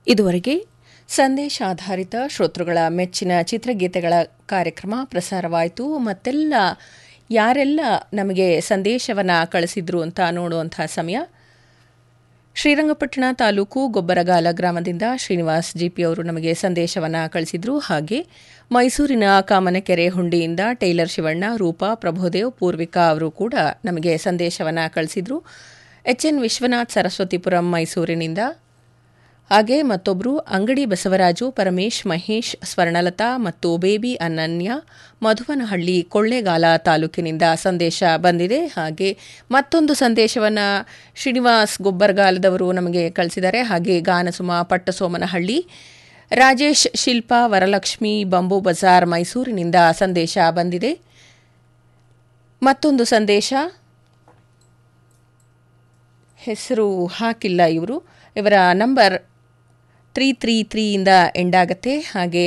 ಇದುವರೆಗೆ ಸಂದೇಶ ಆಧಾರಿತ ಶ್ರೋತೃಗಳ ಮೆಚ್ಚಿನ ಚಿತ್ರಗೀತೆಗಳ ಕಾರ್ಯಕ್ರಮ ಪ್ರಸಾರವಾಯಿತು ಮತ್ತೆಲ್ಲ ಯಾರೆಲ್ಲ ನಮಗೆ ಸಂದೇಶವನ್ನು ಕಳಿಸಿದ್ರು ಅಂತ ನೋಡುವಂಥ ಸಮಯ ಶ್ರೀರಂಗಪಟ್ಟಣ ತಾಲೂಕು ಗೊಬ್ಬರಗಾಲ ಗ್ರಾಮದಿಂದ ಶ್ರೀನಿವಾಸ್ ಜಿಪಿ ಅವರು ನಮಗೆ ಸಂದೇಶವನ್ನು ಕಳಿಸಿದ್ರು ಹಾಗೆ ಮೈಸೂರಿನ ಕಾಮನಕೆರೆ ಹುಂಡಿಯಿಂದ ಟೈಲರ್ ಶಿವಣ್ಣ ರೂಪಾ ಪ್ರಭುದೇವ್ ಪೂರ್ವಿಕಾ ಅವರು ಕೂಡ ನಮಗೆ ಸಂದೇಶವನ್ನು ಕಳಿಸಿದ್ರು ಎಚ್ ಎನ್ ವಿಶ್ವನಾಥ್ ಸರಸ್ವತಿಪುರಂ ಮೈಸೂರಿನಿಂದ ಹಾಗೆ ಮತ್ತೊಬ್ಬರು ಅಂಗಡಿ ಬಸವರಾಜು ಪರಮೇಶ್ ಮಹೇಶ್ ಸ್ವರ್ಣಲತಾ ಮತ್ತು ಬೇಬಿ ಅನನ್ಯ ಮಧುವನಹಳ್ಳಿ ಕೊಳ್ಳೇಗಾಲ ತಾಲೂಕಿನಿಂದ ಸಂದೇಶ ಬಂದಿದೆ ಹಾಗೆ ಮತ್ತೊಂದು ಸಂದೇಶವನ್ನು ಶ್ರೀನಿವಾಸ್ ಗೊಬ್ಬರಗಾಲದವರು ನಮಗೆ ಕಳಿಸಿದ್ದಾರೆ ಹಾಗೆ ಗಾನಸುಮ ಪಟ್ಟಸೋಮನಹಳ್ಳಿ ರಾಜೇಶ್ ಶಿಲ್ಪಾ ವರಲಕ್ಷ್ಮಿ ಬಂಬು ಬಜಾರ್ ಮೈಸೂರಿನಿಂದ ಸಂದೇಶ ಬಂದಿದೆ ಮತ್ತೊಂದು ಸಂದೇಶ ಹೆಸರು ಹಾಕಿಲ್ಲ ಇವರು ಇವರ ನಂಬರ್ ತ್ರೀ ತ್ರೀ ತ್ರೀಯಿಂದ ಎಂಡಾಗತ್ತೆ ಹಾಗೆ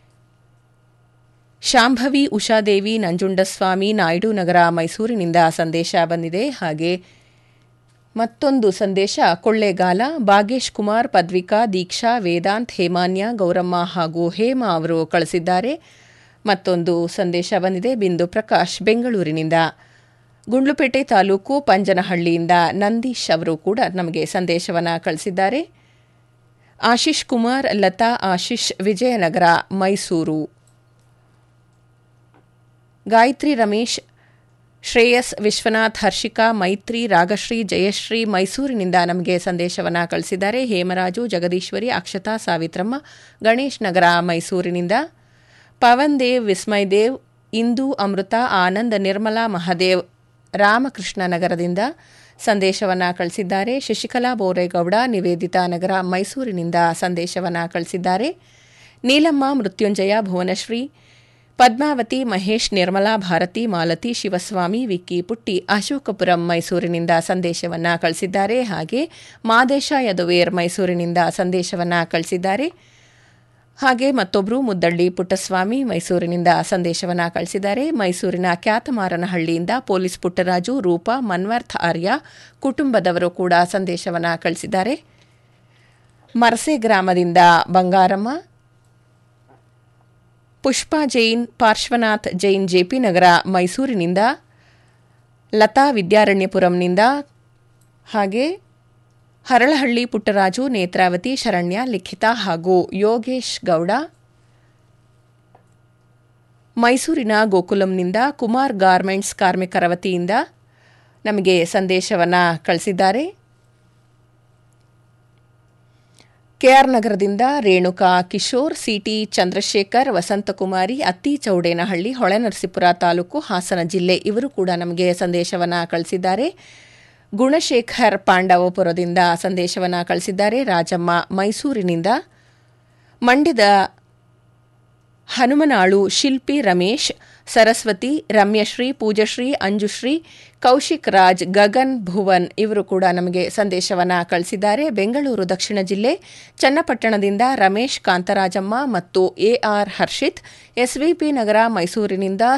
ಶಾಂಭವಿ ಉಷಾದೇವಿ ನಂಜುಂಡಸ್ವಾಮಿ ನಾಯ್ಡು ನಗರ ಮೈಸೂರಿನಿಂದ ಸಂದೇಶ ಬಂದಿದೆ ಹಾಗೆ ಮತ್ತೊಂದು ಸಂದೇಶ ಕೊಳ್ಳೇಗಾಲ ಭಾಗೇಶ್ ಕುಮಾರ್ ಪದ್ವಿಕಾ ದೀಕ್ಷಾ ವೇದಾಂತ್ ಹೇಮಾನ್ಯ ಗೌರಮ್ಮ ಹಾಗೂ ಹೇಮ ಅವರು ಕಳಿಸಿದ್ದಾರೆ ಮತ್ತೊಂದು ಸಂದೇಶ ಬಂದಿದೆ ಬಿಂದು ಪ್ರಕಾಶ್ ಬೆಂಗಳೂರಿನಿಂದ ಗುಂಡ್ಲುಪೇಟೆ ತಾಲೂಕು ಪಂಜನಹಳ್ಳಿಯಿಂದ ನಂದೀಶ್ ಅವರು ಕೂಡ ನಮಗೆ ಸಂದೇಶವನ್ನು ಕಳಿಸಿದ್ದಾರೆ ಆಶೀಶ್ ಕುಮಾರ್ ಲತಾ ಆಶೀಶ್ ವಿಜಯನಗರ ಮೈಸೂರು ಗಾಯತ್ರಿ ರಮೇಶ್ ಶ್ರೇಯಸ್ ವಿಶ್ವನಾಥ್ ಹರ್ಷಿಕಾ ಮೈತ್ರಿ ರಾಗಶ್ರೀ ಜಯಶ್ರೀ ಮೈಸೂರಿನಿಂದ ನಮಗೆ ಸಂದೇಶವನ್ನು ಕಳಿಸಿದ್ದಾರೆ ಹೇಮರಾಜು ಜಗದೀಶ್ವರಿ ಅಕ್ಷತಾ ಸಾವಿತ್ರಮ್ಮ ಗಣೇಶ್ ನಗರ ಮೈಸೂರಿನಿಂದ ಪವನ್ ದೇವ್ ವಿಸ್ಮಯ್ ದೇವ್ ಇಂದು ಅಮೃತ ಆನಂದ್ ನಿರ್ಮಲಾ ಮಹದೇವ್ ರಾಮಕೃಷ್ಣ ನಗರದಿಂದ ಸಂದೇಶವನ್ನು ಕಳಿಸಿದ್ದಾರೆ ಶಶಿಕಲಾ ಬೋರೇಗೌಡ ನಿವೇದಿತಾ ನಗರ ಮೈಸೂರಿನಿಂದ ಸಂದೇಶವನ್ನು ಕಳಿಸಿದ್ದಾರೆ ನೀಲಮ್ಮ ಮೃತ್ಯುಂಜಯ ಭುವನಶ್ರೀ ಪದ್ಮಾವತಿ ಮಹೇಶ್ ನಿರ್ಮಲಾ ಭಾರತಿ ಮಾಲತಿ ಶಿವಸ್ವಾಮಿ ವಿಕ್ಕಿ ಪುಟ್ಟಿ ಅಶೋಕಪುರಂ ಮೈಸೂರಿನಿಂದ ಸಂದೇಶವನ್ನು ಕಳಿಸಿದ್ದಾರೆ ಹಾಗೆ ಮಾದೇಶ ಯದುವೇರ್ ಮೈಸೂರಿನಿಂದ ಸಂದೇಶವನ್ನು ಕಳಿಸಿದ್ದಾರೆ ಹಾಗೆ ಮತ್ತೊಬ್ಬರು ಮುದ್ದಳ್ಳಿ ಪುಟ್ಟಸ್ವಾಮಿ ಮೈಸೂರಿನಿಂದ ಸಂದೇಶವನ್ನು ಕಳಿಸಿದ್ದಾರೆ ಮೈಸೂರಿನ ಖ್ಯಾತಮಾರನಹಳ್ಳಿಯಿಂದ ಪೊಲೀಸ್ ಪುಟ್ಟರಾಜು ರೂಪಾ ಮನ್ವರ್ಥ್ ಆರ್ಯ ಕುಟುಂಬದವರು ಕೂಡ ಸಂದೇಶವನ್ನು ಕಳಿಸಿದ್ದಾರೆ ಮರಸೆ ಗ್ರಾಮದಿಂದ ಬಂಗಾರಮ್ಮ ಪುಷ್ಪಾ ಜೈನ್ ಪಾರ್ಶ್ವನಾಥ್ ಜೈನ್ ಜೆಪಿ ನಗರ ಮೈಸೂರಿನಿಂದ ಲತಾ ವಿದ್ಯಾರಣ್ಯಪುರಂನಿಂದ ಹಾಗೆ ಹರಳಹಳ್ಳಿ ಪುಟ್ಟರಾಜು ನೇತ್ರಾವತಿ ಶರಣ್ಯ ಲಿಖಿತಾ ಹಾಗೂ ಯೋಗೇಶ್ ಗೌಡ ಮೈಸೂರಿನ ಗೋಕುಲಂನಿಂದ ಕುಮಾರ್ ಗಾರ್ಮೆಂಟ್ಸ್ ಕಾರ್ಮಿಕರ ವತಿಯಿಂದ ನಮಗೆ ಸಂದೇಶವನ್ನು ಕಳಿಸಿದ್ದಾರೆ ಕೆಆರ್ ನಗರದಿಂದ ರೇಣುಕಾ ಕಿಶೋರ್ ಸಿಟಿ ಚಂದ್ರಶೇಖರ್ ವಸಂತಕುಮಾರಿ ಅತ್ತಿ ಚೌಡೇನಹಳ್ಳಿ ಹೊಳೆನರಸೀಪುರ ತಾಲೂಕು ಹಾಸನ ಜಿಲ್ಲೆ ಇವರು ಕೂಡ ನಮಗೆ ಸಂದೇಶವನ್ನು ಕಳಿಸಿದ್ದಾರೆ ಗುಣಶೇಖರ್ ಪಾಂಡವಪುರದಿಂದ ಸಂದೇಶವನ್ನು ಕಳಿಸಿದ್ದಾರೆ ರಾಜಮ್ಮ ಮೈಸೂರಿನಿಂದ ಮಂಡ್ಯದ ಹನುಮನಾಳು ಶಿಲ್ಪಿ ರಮೇಶ್ ಸರಸ್ವತಿ ರಮ್ಯಶ್ರೀ ಪೂಜಶ್ರೀ ಅಂಜುಶ್ರೀ ಕೌಶಿಕ್ ರಾಜ್ ಗಗನ್ ಭುವನ್ ಇವರು ಕೂಡ ನಮಗೆ ಸಂದೇಶವನ್ನು ಕಳಿಸಿದ್ದಾರೆ ಬೆಂಗಳೂರು ದಕ್ಷಿಣ ಜಿಲ್ಲೆ ಚನ್ನಪಟ್ಟಣದಿಂದ ರಮೇಶ್ ಕಾಂತರಾಜಮ್ಮ ಮತ್ತು ಎಆರ್ ಹರ್ಷಿತ್ ಎಸ್ವಿಪಿ ನಗರ ಮೈಸೂರಿನಿಂದ